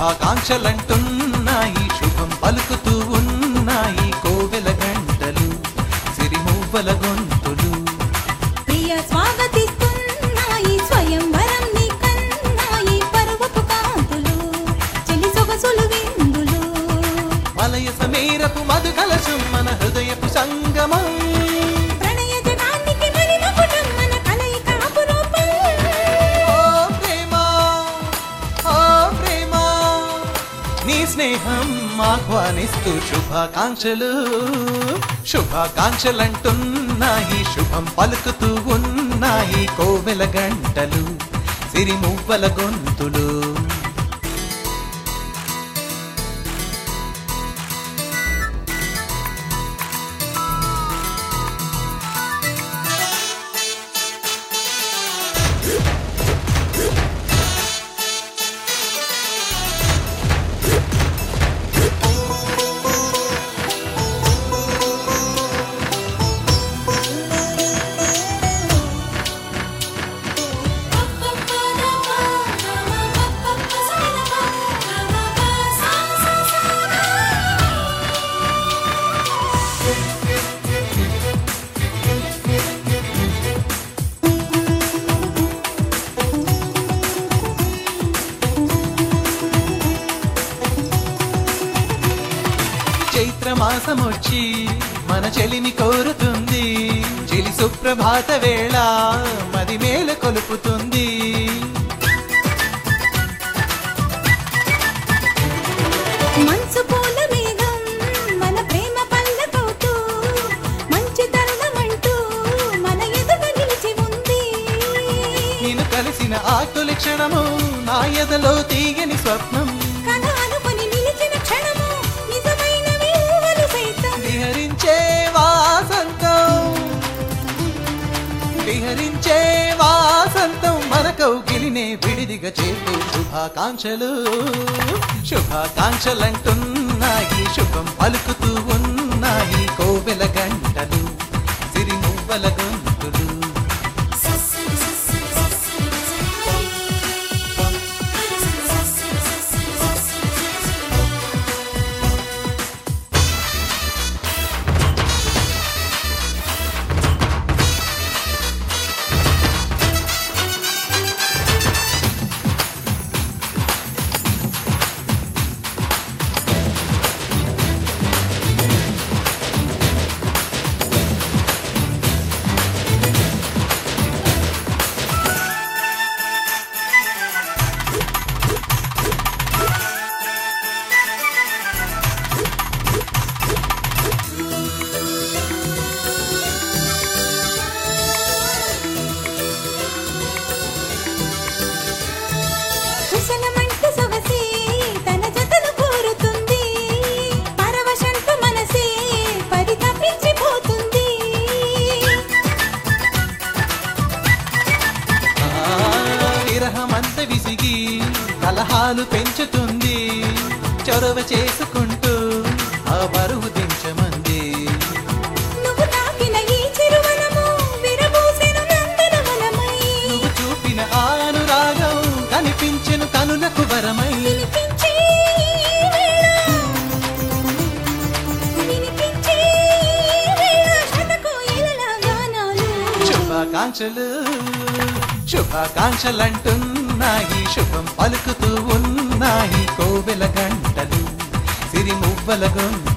శుభాకాంక్షలంటున్నాయి శుభం పలుకుతూ ఉన్నాయి కోవెల గంటలు సిరిమువ్వల గొంతులు ప్రియ స్వాగతిస్తున్నాయి స్వయంవరం నీ కన్నాయి పరువపు కాంతులు చెలి సొగసులు విందులు మలయ సమేరపు మధుకల మన హృదయపు సంగమం ప్రణయ జనానికి మరి మకుటం మన కలయిక అపురూపం ఓ ప్రేమ ఓ ప్రేమ నీ స్నేహం ఆహ్వానిస్తూ శుభాకాంక్షలు శుభాకాంక్షలంటున్నాయి శుభం పలుకుతూ ఉన్నాయి కోవెల గంటలు సిరిమువ్వల గొంతులు చైత్రమాసమొచ్చి మన చెలిని కోరుతుంది చెలి సుప్రభాత వేళ మది మేల కొలుపుతుంది మనసు పూల మేఘం మన ప్రేమ పల్లకవుతూ మంచి తరుణమంటూ మన ఎదుట నిలిచి ఉంది నేను కలిసిన ఆ తొలి క్షణము నా ఎదలో తీయని స్వప్నం కథ అనుకొని నిలిచిన క్షణము నిజమైన ఊహలు సైతం విహరించే వాసంతం విహరించే వాసంతం మన కౌగిలినే విడిదిగా చేతూ శుభాకాంక్షలు శుభాకాంక్షలంటున్నాయి శుభం పలుకుతూ ఉన్నాయి కోవెల గంటలు సిరిమువ్వల గొంతులు కుశలమంటూ సొగసి తన జతను కోరుతుంది పరవశంతో మనసే పరితపించిపోతుంది ఆ, విరహమంత విసిగి కలహాలు పెంచుతుంది చొరవ చేసుకుంటూ ఆ బరువు దించమంది నువ్వు తాకిన ఈ చిరువనము విరబూసెను నందనవనమై నువ్వు చూపిన ఆనురాగం కనిపించెను కనులకు వరమై వినిపించే ఈ వేళ వినిపించే ఈ వేళ శతకోయిలల గానాలు శుభాకాంక్షలు శుభాకాంక్షలంటున్నాయి శుభం పలుకుతూ ఉన్నాయి కోవెల గంటలు సిరిమువ్వల గొంతు